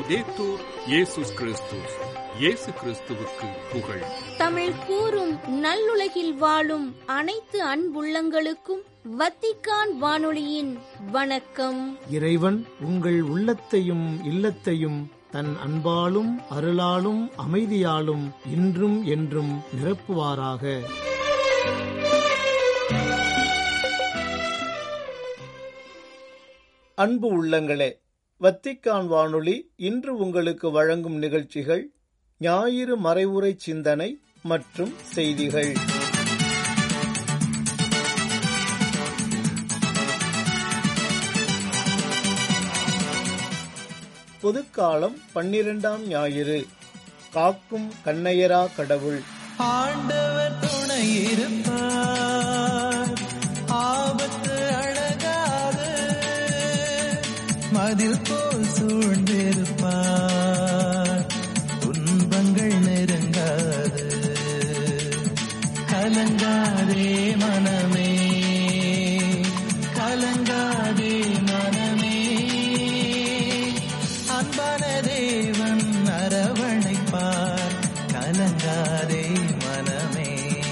லவ்தேத்தூர் இயேசுஸ் கிறிஸ்துஸ் இயேசு கிறிஸ்துவுக்கு புகழ் தமிழ் கூறும் நல்லுலகில் வாழும் அனைத்து அன்புள்ளங்களுக்கும் வத்திக்கான் வானொலியின் வணக்கம் இறைவன் உங்கள் உள்ளத்தையும் இல்லத்தையும் தன் அன்பாலும் அருளாலும் அமைதியாலும் இன்றும் என்றும் நிரப்புவாராக அன்பு உள்ளங்களே வத்திக்கான் வானொலி இன்று உங்களுக்கு வழங்கும் நிகழ்ச்சிகள் ஞாயிறு மறைவுரை சிந்தனை மற்றும் செய்திகள் பொதுக்காலம் பன்னிரெண்டாம் ஞாயிறு காக்கும் கண்ணையரா கடவுள் ஆண்டவர் துணை இருப்பார் ஆபத்து அழகாது மதில் போல் சூழ்ந்திருப்பார் துன்பங்கள் நெருங்காது கலங்காதே மனமே கலங்காதே மனமே அன்பான தேவன் அரவணைப்பார் கலங்காதே மனமே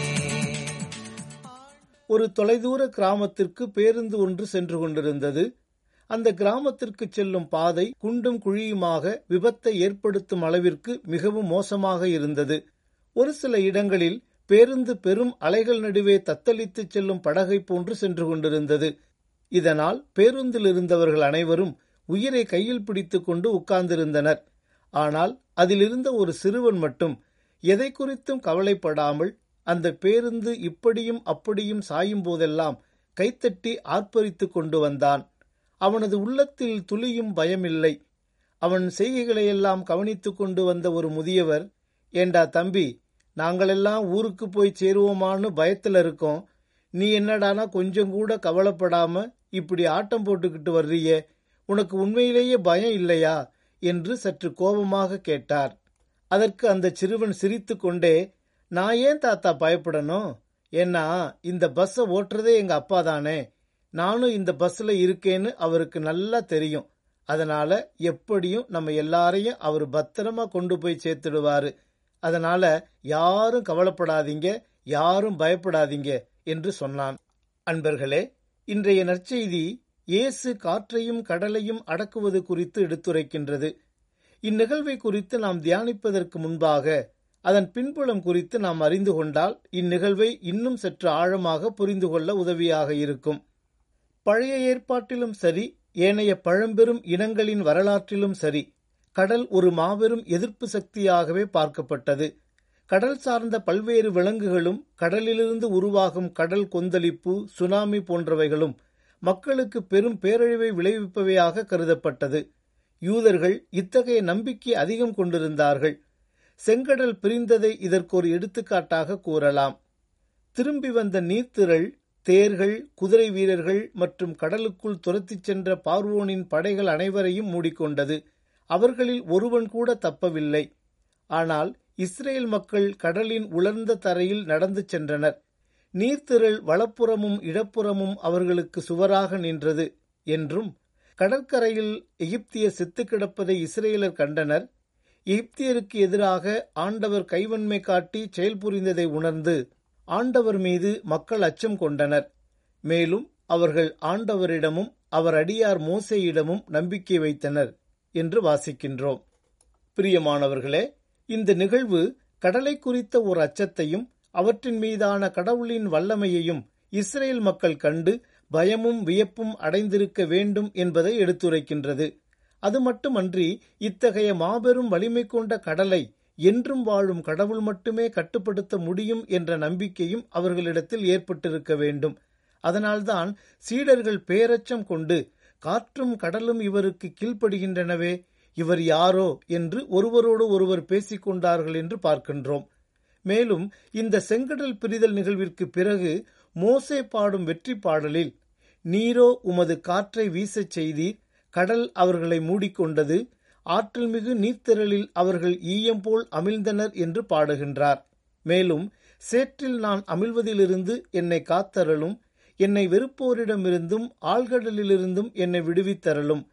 ஒரு தொலைதூர கிராமத்திற்கு பேருந்து ஒன்று சென்று கொண்டிருந்தது அந்த கிராமத்திற்கு செல்லும் பாதை குண்டும் குழியுமாக விபத்தை ஏற்படுத்தும் அளவிற்கு மிகவும் மோசமாக இருந்தது ஒரு சில இடங்களில் பேருந்து பெரும் அலைகள் நடுவே தத்தளித்து செல்லும் படகை போன்று சென்று கொண்டிருந்தது இதனால் பேருந்தில் இருந்தவர்கள் அனைவரும் உயிரை கையில் பிடித்துக் கொண்டு உட்கார்ந்திருந்தனர் ஆனால் அதிலிருந்த ஒரு சிறுவன் மட்டும் எதை குறித்தும் கவலைப்படாமல் அந்த பேருந்து இப்படியும் அப்படியும் சாயும் போதெல்லாம் கைத்தட்டி ஆர்ப்பரித்துக் கொண்டு வந்தான் அவனது உள்ளத்தில் துளியும் பயமில்லை அவன் செய்கைகளையெல்லாம் கவனித்துக் கொண்டு வந்த ஒரு முதியவர் ஏண்டா தம்பி நாங்களெல்லாம் ஊருக்கு போய் சேருவோமான்னு பயத்துல இருக்கோம் நீ என்னடானா கொஞ்சம் கூட கவலைப்படாம இப்படி ஆட்டம் போட்டுக்கிட்டு வர்றியே உனக்கு உண்மையிலேயே பயம் இல்லையா என்று சற்று கோபமாக கேட்டார் அதற்கு அந்த சிறுவன் சிரித்துக் கொண்டே நான் ஏன் தாத்தா பயப்படணும் ஏன்னா இந்த பஸ்ஸை ஓட்டுறதே எங்க அப்பா தானே நானும் இந்த பஸ்ல இருக்கேன்னு அவருக்கு நல்லா தெரியும் அதனால எப்படியும் நம்ம எல்லாரையும் அவர் பத்திரமா கொண்டு போய் சேர்த்துடுவாரு அதனால யாரும் கவலைப்படாதீங்க யாரும் பயப்படாதீங்க என்று சொன்னான் அன்பர்களே இன்றைய நற்செய்தி இயேசு காற்றையும் கடலையும் அடக்குவது குறித்து எடுத்துரைக்கின்றது இந்நிகழ்வை குறித்து நாம் தியானிப்பதற்கு முன்பாக அதன் பின்புலம் குறித்து நாம் அறிந்து கொண்டால் இந்நிகழ்வை இன்னும் சற்று ஆழமாக புரிந்து கொள்ள உதவியாக இருக்கும் பழைய ஏற்பாட்டிலும் சரி ஏனைய பழம்பெரும் இனங்களின் வரலாற்றிலும் சரி கடல் ஒரு மாபெரும் எதிர்ப்பு சக்தியாகவே பார்க்கப்பட்டது கடல் சார்ந்த பல்வேறு விலங்குகளும் கடலிலிருந்து உருவாகும் கடல் கொந்தளிப்பு சுனாமி போன்றவைகளும் மக்களுக்கு பெரும் பேரழிவை விளைவிப்பவையாக கருதப்பட்டது யூதர்கள் இத்தகைய நம்பிக்கை அதிகம் கொண்டிருந்தார்கள் செங்கடல் பிரிந்ததை இதற்கு ஒரு எடுத்துக்காட்டாக கூறலாம் திரும்பி வந்த நீர்த்திரள் தேர்கள் குதிரை வீரர்கள் மற்றும் கடலுக்குள் துரத்திச் சென்ற பார்வோனின் படைகள் அனைவரையும் மூடிக்கொண்டது அவர்களில் ஒருவன் கூட தப்பவில்லை ஆனால் இஸ்ரேல் மக்கள் கடலின் உலர்ந்த தரையில் நடந்து சென்றனர் நீர்த்திரள் வலப்புறமும் இடப்புறமும் அவர்களுக்கு சுவராக நின்றது என்றும் கடற்கரையில் எகிப்தியர் செத்து கிடப்பதை இஸ்ரேலர் கண்டனர் எகிப்தியருக்கு எதிராக ஆண்டவர் கைவன்மை காட்டி செயல்புரிந்ததை உணர்ந்து ஆண்டவர் மீது மக்கள் அச்சம் கொண்டனர் மேலும் அவர்கள் ஆண்டவரிடமும் அவர் அடியார் மோசேயிடமும் நம்பிக்கை வைத்தனர் என்று வாசிக்கின்றோம் பிரியமானவர்களே இந்த நிகழ்வு கடலை குறித்த ஒரு அச்சத்தையும் அவற்றின் மீதான கடவுளின் வல்லமையையும் இஸ்ரேல் மக்கள் கண்டு பயமும் வியப்பும் அடைந்திருக்க வேண்டும் என்பதை எடுத்துரைக்கின்றது அது மட்டுமன்றி இத்தகைய மாபெரும் வலிமை கொண்ட கடலை என்றும் வாழும் கடவுள் மட்டுமே கட்டுப்படுத்த முடியும் என்ற நம்பிக்கையும் அவர்களிடத்தில் ஏற்பட்டிருக்க வேண்டும் அதனால்தான் சீடர்கள் பேரச்சம் கொண்டு காற்றும் கடலும் இவருக்கு கீழ்ப்படுகின்றனவே இவர் யாரோ என்று ஒருவரோடு ஒருவர் பேசிக் கொண்டார்கள் என்று பார்க்கின்றோம் மேலும் இந்த செங்கடல் பிரிதல் நிகழ்விற்கு பிறகு மோசே பாடும் வெற்றி பாடலில் நீரோ உமது காற்றை வீசச் செய்தீர் கடல் அவர்களை மூடிக்கொண்டது ஆற்றல் மிகு நீர்த்திரளில் அவர்கள் ஈயம் போல் அமிழ்ந்தனர் என்று பாடுகின்றார் மேலும் சேற்றில் நான் அமிழ்வதிலிருந்து என்னை காத்தருளும் என்னை வெறுப்போரிடமிருந்தும் ஆழ்கடலிலிருந்தும் என்னை விடுவித்தருளும்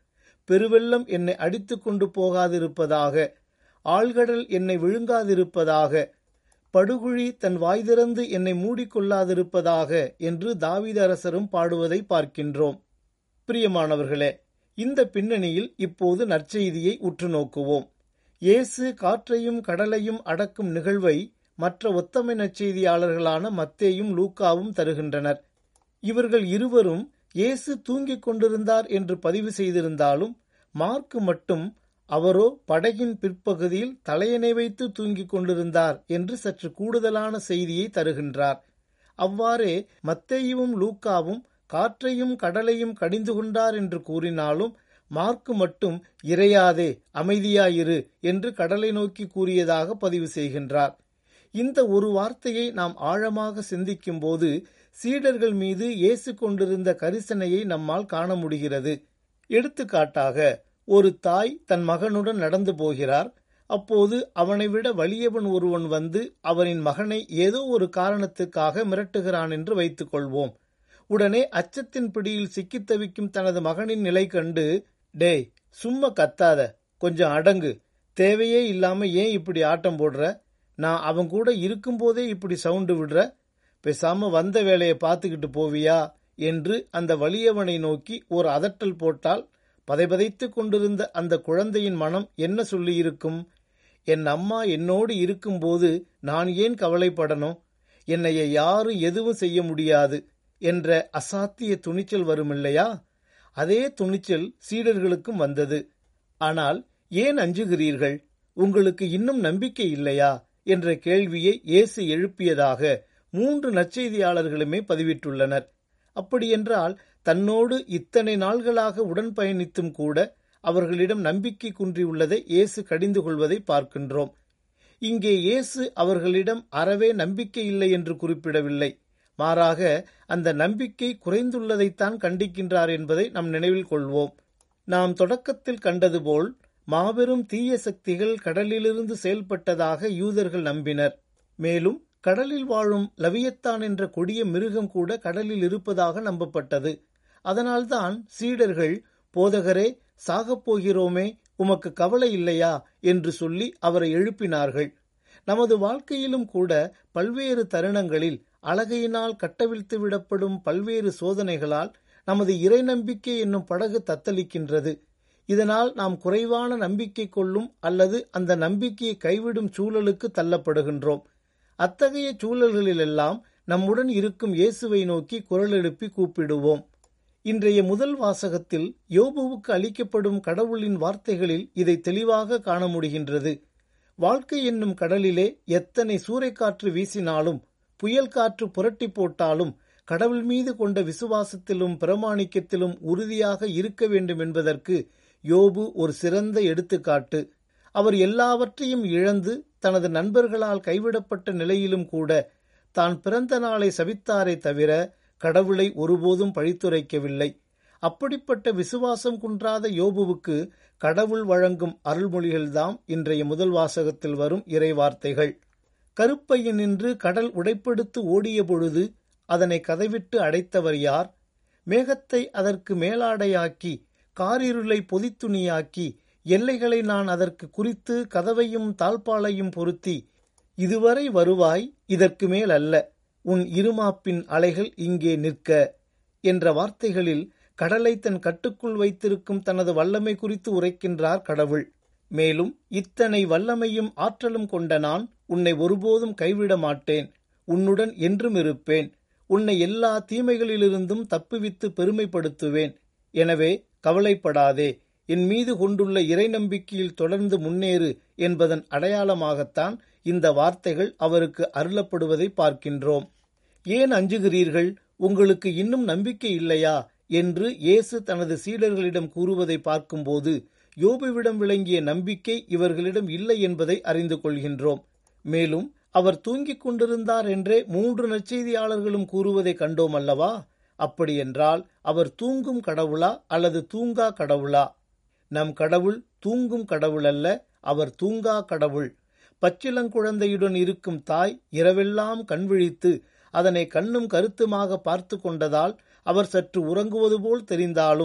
பெருவெள்ளம் என்னை அடித்துக் கொண்டு போகாதிருப்பதாக ஆழ்கடல் என்னை விழுங்காதிருப்பதாக படுகுழி தன் வாய் திறந்து என்னை மூடிக்கொள்ளாதிருப்பதாக என்று தாவீது அரசரும் பாடுவதை பார்க்கின்றோம் பிரியமானவர்களே இந்த பின்னணியில் இப்போது நற்செய்தியை உற்று நோக்குவோம் இயேசு காற்றையும் கடலையும் அடக்கும் நிகழ்வை மற்ற ஒத்தமை நற்செய்தியாளர்களான மத்தேயும் லூக்காவும் தருகின்றனர் இவர்கள் இருவரும் இயேசு தூங்கிக் கொண்டிருந்தார் என்று பதிவு செய்திருந்தாலும் மார்க்கு மட்டும் அவரோ படகின் பிற்பகுதியில் தலையணை வைத்து தூங்கிக் கொண்டிருந்தார் என்று சற்று கூடுதலான செய்தியை தருகின்றார் அவ்வாறே மத்தேயுவும் லூக்காவும் காற்றையும் கடலையும் கடிந்து கொண்டார் என்று கூறினாலும் மார்க்கு மட்டும் இறையாதே அமைதியாயிரு என்று கடலை நோக்கி கூறியதாக பதிவு செய்கின்றார் இந்த ஒரு வார்த்தையை நாம் ஆழமாக சிந்திக்கும் போது சீடர்கள் மீது இயேசு கொண்டிருந்த கரிசனையை நம்மால் காண முடிகிறது எடுத்துக்காட்டாக ஒரு தாய் தன் மகனுடன் நடந்து போகிறார் அப்போது அவனை விட வலியவன் ஒருவன் வந்து அவனின் மகனை ஏதோ ஒரு காரணத்துக்காக மிரட்டுகிறான் என்று வைத்துக் கொள்வோம் உடனே அச்சத்தின் பிடியில் சிக்கித் தவிக்கும் தனது மகனின் நிலை கண்டு டேய் சும்மா கத்தாத கொஞ்சம் அடங்கு தேவையே இல்லாம ஏன் இப்படி ஆட்டம் போடுற நான் அவன் கூட இருக்கும்போதே இப்படி சவுண்டு விடுற பேசாம வந்த வேலையை பார்த்துக்கிட்டு போவியா என்று அந்த வலியவனை நோக்கி ஒரு அதட்டல் போட்டால் பதைபதைத்துக் கொண்டிருந்த அந்த குழந்தையின் மனம் என்ன சொல்லியிருக்கும் என் அம்மா என்னோடு இருக்கும்போது நான் ஏன் கவலைப்படணும் என்னைய யாரும் எதுவும் செய்ய முடியாது என்ற அசாத்திய துணிச்சல் வருமில்லையா அதே துணிச்சல் சீடர்களுக்கும் வந்தது ஆனால் ஏன் அஞ்சுகிறீர்கள் உங்களுக்கு இன்னும் நம்பிக்கை இல்லையா என்ற கேள்வியை இயேசு எழுப்பியதாக மூன்று நற்செய்தியாளர்களுமே பதிவிட்டுள்ளனர் அப்படியென்றால் தன்னோடு இத்தனை நாள்களாக உடன் பயணித்தும் கூட அவர்களிடம் நம்பிக்கை குன்றியுள்ளதை இயேசு கடிந்து கொள்வதை பார்க்கின்றோம் இங்கே இயேசு அவர்களிடம் அறவே நம்பிக்கை இல்லை என்று குறிப்பிடவில்லை மாறாக அந்த நம்பிக்கை குறைந்துள்ளதைத்தான் கண்டிக்கின்றார் என்பதை நாம் நினைவில் கொள்வோம் நாம் தொடக்கத்தில் கண்டது போல் மாபெரும் தீய சக்திகள் கடலிலிருந்து செயல்பட்டதாக யூதர்கள் நம்பினர் மேலும் கடலில் வாழும் லவியத்தான் என்ற கொடிய மிருகம் கூட கடலில் இருப்பதாக நம்பப்பட்டது அதனால்தான் சீடர்கள் போதகரே சாகப் போகிறோமே உமக்கு கவலை இல்லையா என்று சொல்லி அவரை எழுப்பினார்கள் நமது வாழ்க்கையிலும் கூட பல்வேறு தருணங்களில் அழகையினால் கட்டவிழ்த்து விடப்படும் பல்வேறு சோதனைகளால் நமது இறை நம்பிக்கை என்னும் படகு தத்தளிக்கின்றது இதனால் நாம் குறைவான நம்பிக்கை கொள்ளும் அல்லது அந்த நம்பிக்கையை கைவிடும் சூழலுக்கு தள்ளப்படுகின்றோம் அத்தகைய சூழல்களிலெல்லாம் நம்முடன் இருக்கும் இயேசுவை நோக்கி குரல் எழுப்பி கூப்பிடுவோம் இன்றைய முதல் வாசகத்தில் யோபுவுக்கு அளிக்கப்படும் கடவுளின் வார்த்தைகளில் இதை தெளிவாக காண முடிகின்றது வாழ்க்கை என்னும் கடலிலே எத்தனை சூறைக்காற்று வீசினாலும் புயல் காற்று புரட்டி போட்டாலும் கடவுள் மீது கொண்ட விசுவாசத்திலும் பிரமாணிக்கத்திலும் உறுதியாக இருக்க வேண்டும் என்பதற்கு யோபு ஒரு சிறந்த எடுத்துக்காட்டு அவர் எல்லாவற்றையும் இழந்து தனது நண்பர்களால் கைவிடப்பட்ட நிலையிலும் கூட தான் பிறந்த நாளை சபித்தாரே தவிர கடவுளை ஒருபோதும் பழித்துரைக்கவில்லை அப்படிப்பட்ட விசுவாசம் குன்றாத யோபுவுக்கு கடவுள் வழங்கும் அருள்மொழிகள்தாம் இன்றைய முதல் வாசகத்தில் வரும் இறை வார்த்தைகள் கருப்பையினின்று கடல் உடைப்படுத்து ஓடிய பொழுது அதனை கதைவிட்டு அடைத்தவர் யார் மேகத்தை அதற்கு மேலாடையாக்கி காரிருளை பொதித்துணியாக்கி எல்லைகளை நான் அதற்கு குறித்து கதவையும் தாழ்பாலையும் பொருத்தி இதுவரை வருவாய் இதற்கு மேல் அல்ல உன் இருமாப்பின் அலைகள் இங்கே நிற்க என்ற வார்த்தைகளில் கடலை தன் கட்டுக்குள் வைத்திருக்கும் தனது வல்லமை குறித்து உரைக்கின்றார் கடவுள் மேலும் இத்தனை வல்லமையும் ஆற்றலும் கொண்ட நான் உன்னை ஒருபோதும் கைவிட மாட்டேன் உன்னுடன் என்றும் இருப்பேன் உன்னை எல்லா தீமைகளிலிருந்தும் தப்புவித்து பெருமைப்படுத்துவேன் எனவே கவலைப்படாதே என் மீது கொண்டுள்ள இறை நம்பிக்கையில் தொடர்ந்து முன்னேறு என்பதன் அடையாளமாகத்தான் இந்த வார்த்தைகள் அவருக்கு அருளப்படுவதை பார்க்கின்றோம் ஏன் அஞ்சுகிறீர்கள் உங்களுக்கு இன்னும் நம்பிக்கை இல்லையா என்று இயேசு தனது சீடர்களிடம் கூறுவதை பார்க்கும்போது யோபுவிடம் விளங்கிய நம்பிக்கை இவர்களிடம் இல்லை என்பதை அறிந்து கொள்கின்றோம் மேலும் அவர் தூங்கிக் கொண்டிருந்தார் என்றே மூன்று நற்செய்தியாளர்களும் கூறுவதை கண்டோம் அல்லவா அப்படியென்றால் அவர் தூங்கும் கடவுளா அல்லது தூங்கா கடவுளா நம் கடவுள் தூங்கும் கடவுள் அல்ல அவர் தூங்கா கடவுள் பச்சிளங்குழந்தையுடன் இருக்கும் தாய் இரவெல்லாம் கண்விழித்து அதனை கண்ணும் கருத்துமாக பார்த்து கொண்டதால் அவர் சற்று உறங்குவது போல் தெரிந்தாலும்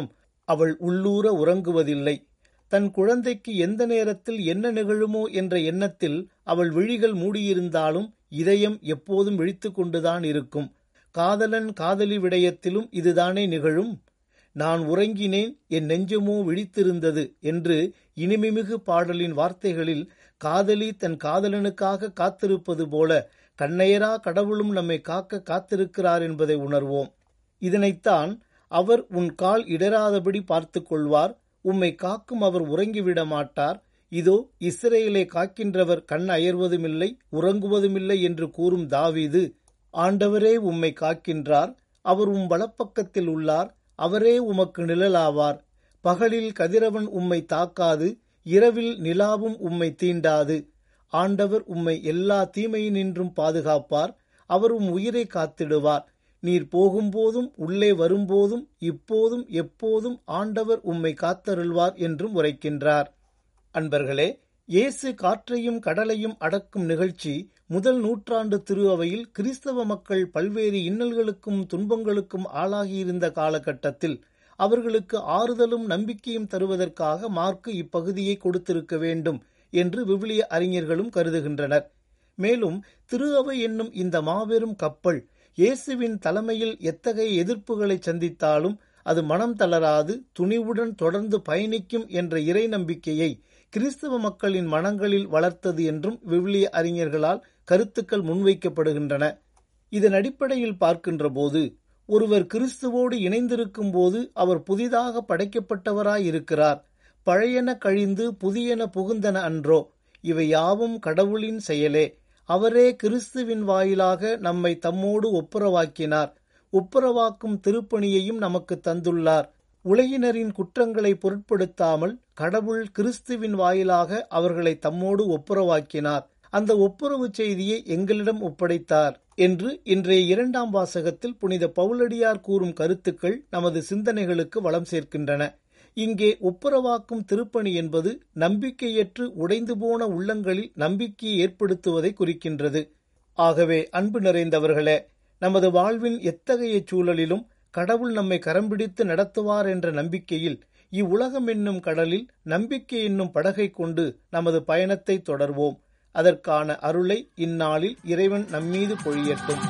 அவள் உள்ளூர உறங்குவதில்லை தன் குழந்தைக்கு எந்த நேரத்தில் என்ன நிகழுமோ என்ற எண்ணத்தில் அவள் விழிகள் மூடியிருந்தாலும் இதயம் எப்போதும் விழித்துக் கொண்டுதான் இருக்கும் காதலன் காதலி விடயத்திலும் இதுதானே நிகழும் நான் உறங்கினேன் என் நெஞ்சமோ விழித்திருந்தது என்று இனிமைமிகு பாடலின் வார்த்தைகளில் காதலி தன் காதலனுக்காக காத்திருப்பது போல கண்ணையரா கடவுளும் நம்மை காக்க காத்திருக்கிறார் என்பதை உணர்வோம் இதனைத்தான் அவர் உன் கால் இடராதபடி பார்த்துக் கொள்வார் உம்மை காக்கும் அவர் உறங்கிவிட மாட்டார் இதோ இஸ்ரேலை காக்கின்றவர் கண் அயர்வதுமில்லை உறங்குவதுமில்லை என்று கூறும் தாவீது ஆண்டவரே உம்மை காக்கின்றார் அவர் உம் வலப்பக்கத்தில் உள்ளார் அவரே உமக்கு நிழலாவார் பகலில் கதிரவன் உம்மை தாக்காது இரவில் நிலாவும் உம்மை தீண்டாது ஆண்டவர் உம்மை எல்லா தீமையினின்றும் பாதுகாப்பார் அவர் உம் உயிரை காத்திடுவார் நீர் போகும்போதும் உள்ளே வரும்போதும் இப்போதும் எப்போதும் ஆண்டவர் உம்மை காத்தருள்வார் என்றும் உரைக்கின்றார் அன்பர்களே இயேசு காற்றையும் கடலையும் அடக்கும் நிகழ்ச்சி முதல் நூற்றாண்டு திரு அவையில் கிறிஸ்தவ மக்கள் பல்வேறு இன்னல்களுக்கும் துன்பங்களுக்கும் ஆளாகியிருந்த காலகட்டத்தில் அவர்களுக்கு ஆறுதலும் நம்பிக்கையும் தருவதற்காக மார்க்கு இப்பகுதியை கொடுத்திருக்க வேண்டும் என்று விவிலிய அறிஞர்களும் கருதுகின்றனர் மேலும் திரு அவை என்னும் இந்த மாபெரும் கப்பல் இயேசுவின் தலைமையில் எத்தகைய எதிர்ப்புகளை சந்தித்தாலும் அது மனம் தளராது துணிவுடன் தொடர்ந்து பயணிக்கும் என்ற இறை நம்பிக்கையை கிறிஸ்தவ மக்களின் மனங்களில் வளர்த்தது என்றும் விவிலிய அறிஞர்களால் கருத்துக்கள் முன்வைக்கப்படுகின்றன இதன் அடிப்படையில் பார்க்கின்ற போது ஒருவர் கிறிஸ்துவோடு இணைந்திருக்கும் போது அவர் புதிதாக படைக்கப்பட்டவராயிருக்கிறார் பழையன கழிந்து புதியன புகுந்தன அன்றோ இவை யாவும் கடவுளின் செயலே அவரே கிறிஸ்துவின் வாயிலாக நம்மை தம்மோடு ஒப்புரவாக்கினார் ஒப்புரவாக்கும் திருப்பணியையும் நமக்கு தந்துள்ளார் உலகினரின் குற்றங்களை பொருட்படுத்தாமல் கடவுள் கிறிஸ்துவின் வாயிலாக அவர்களை தம்மோடு ஒப்புரவாக்கினார் அந்த ஒப்புரவு செய்தியை எங்களிடம் ஒப்படைத்தார் என்று இன்றைய இரண்டாம் வாசகத்தில் புனித பவுலடியார் கூறும் கருத்துக்கள் நமது சிந்தனைகளுக்கு வளம் சேர்க்கின்றன இங்கே ஒப்புரவாக்கும் திருப்பணி என்பது நம்பிக்கையற்று உடைந்து போன உள்ளங்களில் நம்பிக்கையை ஏற்படுத்துவதை குறிக்கின்றது ஆகவே அன்பு நிறைந்தவர்களே நமது வாழ்வின் எத்தகைய சூழலிலும் கடவுள் நம்மை கரம்பிடித்து நடத்துவார் என்ற நம்பிக்கையில் இவ்வுலகம் என்னும் கடலில் நம்பிக்கை என்னும் படகை கொண்டு நமது பயணத்தை தொடர்வோம் அதற்கான அருளை இந்நாளில் இறைவன் நம்மீது பொழியட்டும்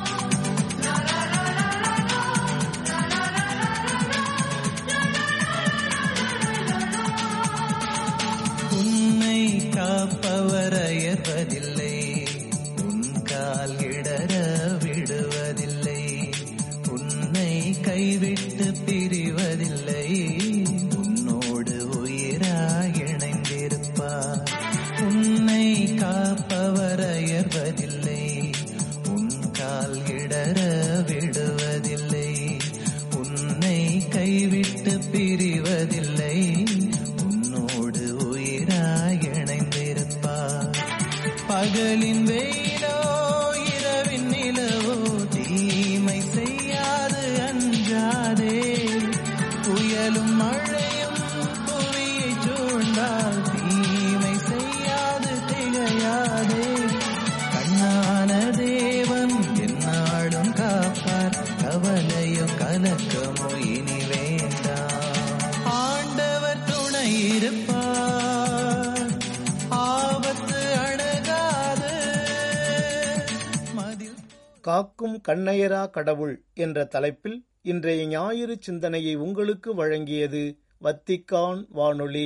உன்னை காப்பவர் அயர்வதில்லை உன் கால் இடர விடுவதில்லை உன்னை கைவிட்டு பிரிவதில்லை உன்னோடு உயிராய் இணைந்திருப்பார் உன்னை காப்பவர் அயர்வதில்லை உன் கால் இடர விடுவதில்லை உன்னை கைவிட்டு பிரிவதில்லை உன்னோடு உயிராய் இணைந்திருப்பார் பகலின் வெயிலோ இரவின் நிலவோ தீமை செய்யாது அஞ்சாதே புயலும் மழையும் புவியை சூழ்ந்தால் தீமை செய்யாது திகையாதே கண்ணான தேவன் என்னாலும் காப்பார் கவலையோ கலக்கமோ இனி வேண்டாம் ஆண்டவர் துணை இருப்பார் ஆபத்து அணுகாது மதில் காக்கும் கண்ணையரா கடவுள் என்ற தலைப்பில் இன்றைய ஞாயிறு சிந்தனையை உங்களுக்கு வழங்கியது வத்திக்கான் வானொலி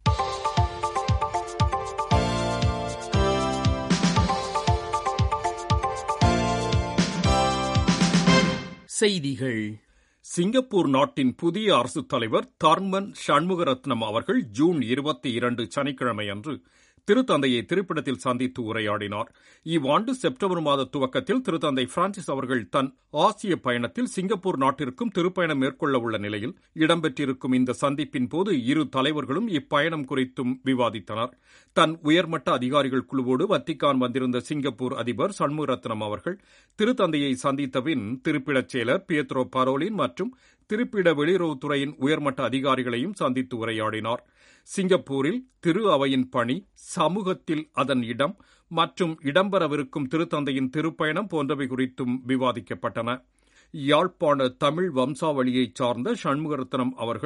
செய்திகள் சிங்கப்பூர் நாட்டின் புதிய அரசுத் தலைவர் தர்மன் சண்முகரத்னம் அவர்கள் ஜூன் இருபத்தி இரண்டு சனிக்கிழமை அன்று திருத்தந்தையை திருப்பிடத்தில் சந்தித்து உரையாடினார் இவ்வாண்டு செப்டம்பர் மாத துவக்கத்தில் திருத்தந்தை பிரான்சிஸ் அவர்கள் தன் ஆசிய பயணத்தில் சிங்கப்பூர் நாட்டிற்கும் திருப்பயணம் மேற்கொள்ள உள்ள நிலையில் இடம்பெற்றிருக்கும் இந்த சந்திப்பின் போது இரு தலைவர்களும் இப்பயணம் குறித்தும் விவாதித்தனர் தன் உயர்மட்ட அதிகாரிகள் குழுவோடு வத்திக்கான் வந்திருந்த சிங்கப்பூர் அதிபர் சண்முகரத்னம் அவர்கள் திருத்தந்தையை சந்தித்த பின் திருப்பிடச் செயலர் பியத்ரோ பரோலின் மற்றும் திருப்பிட வெளியுறவுத்துறையின் உயர்மட்ட அதிகாரிகளையும் சந்தித்து உரையாடினார் சிங்கப்பூரில் திரு அவையின் பணி சமூகத்தில் அதன் இடம் மற்றும் இடம்பெறவிருக்கும் திருத்தந்தையின் திருப்பயணம் போன்றவை குறித்தும் விவாதிக்கப்பட்டன யாழ்ப்பாண தமிழ் வம்சாவளியைச் சார்ந்த சண்முகரத்னம் அவர்கள்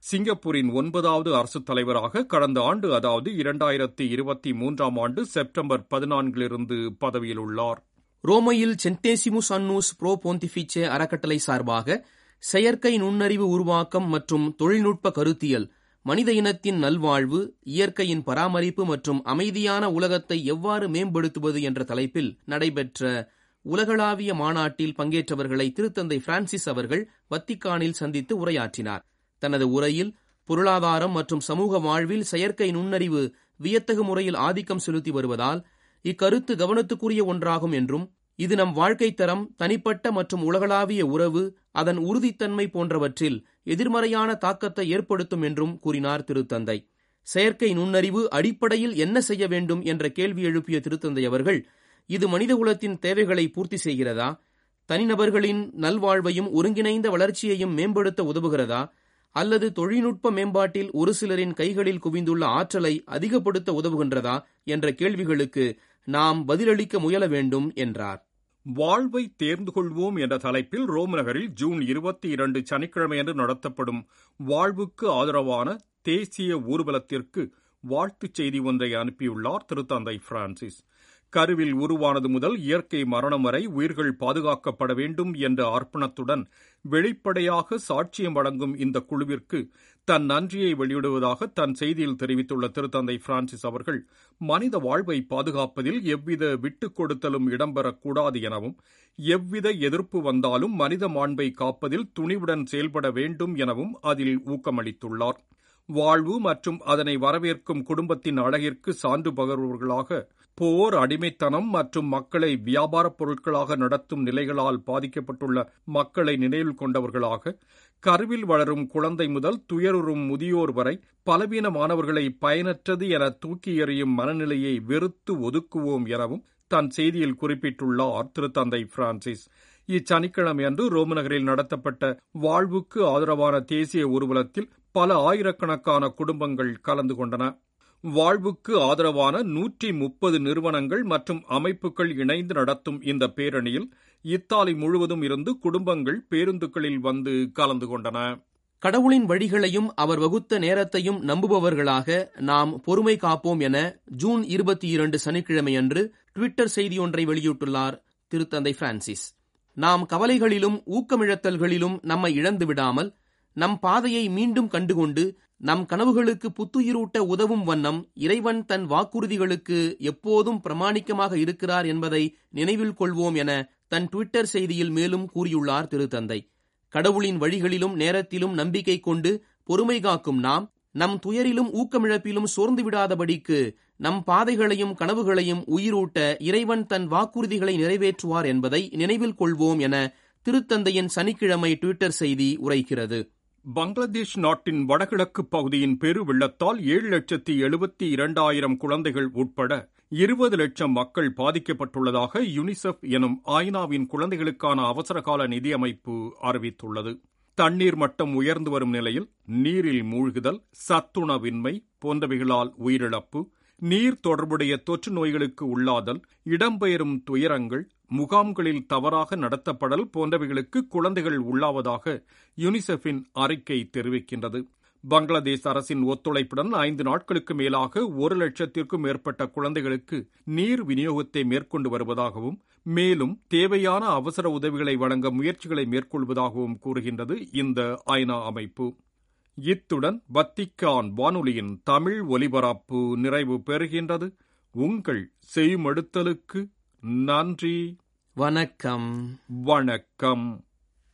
சிங்கப்பூரின் ஒன்பதாவது அரசுத் தலைவராக கடந்த ஆண்டு அதாவது இரண்டாயிரத்தி இருபத்தி மூன்றாம் ஆண்டு செப்டம்பர் பதினான்கிலிருந்து பதவியில் உள்ளார் ரோமையில் சென்டேசிமுஸ் அன்னூஸ் ப்ரோ போந்திஃபிச்சே அறக்கட்டளை சார்பாக செயற்கை நுண்ணறிவு உருவாக்கம் மற்றும் தொழில்நுட்ப கருத்தியல் மனித இனத்தின் நல்வாழ்வு இயற்கையின் பராமரிப்பு மற்றும் அமைதியான உலகத்தை எவ்வாறு மேம்படுத்துவது என்ற தலைப்பில் நடைபெற்ற உலகளாவிய மாநாட்டில் பங்கேற்றவர்களை திருத்தந்தை பிரான்சிஸ் அவர்கள் வத்திக்கானில் சந்தித்து உரையாற்றினார் தனது உரையில் பொருளாதாரம் மற்றும் சமூக வாழ்வில் செயற்கை நுண்ணறிவு வியத்தகு முறையில் ஆதிக்கம் செலுத்தி வருவதால் இக்கருத்து கவனத்துக்குரிய ஒன்றாகும் என்றும் இது நம் வாழ்க்கை தரம் தனிப்பட்ட மற்றும் உலகளாவிய உறவு அதன் உறுதித்தன்மை போன்றவற்றில் எதிர்மறையான தாக்கத்தை ஏற்படுத்தும் என்றும் கூறினார் திருத்தந்தை செயற்கை நுண்ணறிவு அடிப்படையில் என்ன செய்ய வேண்டும் என்ற கேள்வி எழுப்பிய திருத்தந்தை அவர்கள் இது மனிதகுலத்தின் தேவைகளை பூர்த்தி செய்கிறதா தனிநபர்களின் நல்வாழ்வையும் ஒருங்கிணைந்த வளர்ச்சியையும் மேம்படுத்த உதவுகிறதா அல்லது தொழில்நுட்ப மேம்பாட்டில் ஒரு சிலரின் கைகளில் குவிந்துள்ள ஆற்றலை அதிகப்படுத்த உதவுகின்றதா என்ற கேள்விகளுக்கு நாம் பதிலளிக்க முயல வேண்டும் என்றார் வாழ்வை தேர்ந்து கொள்வோம் என்ற தலைப்பில் ரோம் நகரில் ஜூன் இருபத்தி இரண்டு சனிக்கிழமையன்று நடத்தப்படும் வாழ்வுக்கு ஆதரவான தேசிய ஊர்வலத்திற்கு வாழ்த்துச் செய்தி ஒன்றை அனுப்பியுள்ளார் திருத்தந்தை பிரான்சிஸ் கருவில் உருவானது முதல் இயற்கை மரணம் வரை உயிர்கள் பாதுகாக்கப்பட வேண்டும் என்ற அர்ப்பணத்துடன் வெளிப்படையாக சாட்சியம் வழங்கும் இந்த குழுவிற்கு தன் நன்றியை வெளியிடுவதாக தன் செய்தியில் தெரிவித்துள்ள திருத்தந்தை பிரான்சிஸ் அவர்கள் மனித வாழ்வை பாதுகாப்பதில் எவ்வித விட்டுக் கொடுத்தலும் இடம்பெறக்கூடாது எனவும் எவ்வித எதிர்ப்பு வந்தாலும் மனித மாண்பை காப்பதில் துணிவுடன் செயல்பட வேண்டும் எனவும் அதில் ஊக்கமளித்துள்ளார் வாழ்வு மற்றும் அதனை வரவேற்கும் குடும்பத்தின் அழகிற்கு சான்று பகர்வர்களாக போர் அடிமைத்தனம் மற்றும் மக்களை வியாபாரப் பொருட்களாக நடத்தும் நிலைகளால் பாதிக்கப்பட்டுள்ள மக்களை நினைவில் கொண்டவர்களாக கருவில் வளரும் குழந்தை முதல் துயருறும் முதியோர் வரை பலவீனமானவர்களை பயனற்றது என தூக்கி எறியும் மனநிலையை வெறுத்து ஒதுக்குவோம் எனவும் தன் செய்தியில் குறிப்பிட்டுள்ளார் திருத்தந்தை பிரான்சிஸ் இச்சனிக்கிழமையன்று ரோம் நகரில் நடத்தப்பட்ட வாழ்வுக்கு ஆதரவான தேசிய ஊர்வலத்தில் பல ஆயிரக்கணக்கான குடும்பங்கள் கலந்து கொண்டன வாழ்வுக்கு ஆதரவான நூற்றி முப்பது நிறுவனங்கள் மற்றும் அமைப்புகள் இணைந்து நடத்தும் இந்த பேரணியில் இத்தாலி முழுவதும் இருந்து குடும்பங்கள் பேருந்துகளில் வந்து கலந்து கொண்டன கடவுளின் வழிகளையும் அவர் வகுத்த நேரத்தையும் நம்புபவர்களாக நாம் பொறுமை காப்போம் என ஜூன் இருபத்தி இரண்டு சனிக்கிழமையன்று டுவிட்டர் செய்தி ஒன்றை வெளியிட்டுள்ளார் திருத்தந்தை பிரான்சிஸ் நாம் கவலைகளிலும் ஊக்கமிழத்தல்களிலும் நம்மை இழந்து விடாமல் நம் பாதையை மீண்டும் கண்டுகொண்டு நம் கனவுகளுக்கு புத்துயிரூட்ட உதவும் வண்ணம் இறைவன் தன் வாக்குறுதிகளுக்கு எப்போதும் பிரமாணிக்கமாக இருக்கிறார் என்பதை நினைவில் கொள்வோம் என தன் டுவிட்டர் செய்தியில் மேலும் கூறியுள்ளார் திருத்தந்தை கடவுளின் வழிகளிலும் நேரத்திலும் நம்பிக்கை கொண்டு பொறுமை காக்கும் நாம் நம் துயரிலும் ஊக்கமிழப்பிலும் சோர்ந்து விடாதபடிக்கு நம் பாதைகளையும் கனவுகளையும் உயிரூட்ட இறைவன் தன் வாக்குறுதிகளை நிறைவேற்றுவார் என்பதை நினைவில் கொள்வோம் என திருத்தந்தையின் சனிக்கிழமை டுவிட்டர் செய்தி உரைக்கிறது பங்களாதேஷ் நாட்டின் வடகிழக்கு பகுதியின் பெரு வெள்ளத்தால் ஏழு லட்சத்தி எழுபத்தி இரண்டாயிரம் குழந்தைகள் உட்பட இருபது லட்சம் மக்கள் பாதிக்கப்பட்டுள்ளதாக யுனிசெஃப் எனும் ஐநாவின் குழந்தைகளுக்கான அவசரகால நிதி அமைப்பு அறிவித்துள்ளது தண்ணீர் மட்டம் உயர்ந்து வரும் நிலையில் நீரில் மூழ்குதல் சத்துணவின்மை போன்றவைகளால் உயிரிழப்பு நீர் தொடர்புடைய தொற்று நோய்களுக்கு உள்ளாதல் இடம்பெயரும் துயரங்கள் முகாம்களில் தவறாக நடத்தப்படல் போன்றவைகளுக்கு குழந்தைகள் உள்ளாவதாக யுனிசெஃபின் அறிக்கை தெரிவிக்கின்றது பங்களாதேஷ் அரசின் ஒத்துழைப்புடன் ஐந்து நாட்களுக்கு மேலாக ஒரு லட்சத்திற்கும் மேற்பட்ட குழந்தைகளுக்கு நீர் விநியோகத்தை மேற்கொண்டு வருவதாகவும் மேலும் தேவையான அவசர உதவிகளை வழங்க முயற்சிகளை மேற்கொள்வதாகவும் கூறுகின்றது இந்த ஐநா அமைப்பு இத்துடன் வத்திக்கான் வானொலியின் தமிழ் ஒலிபரப்பு நிறைவு பெறுகின்றது உங்கள் செய்மடுத்தலுக்கு நன்றி வணக்கம் வணக்கம்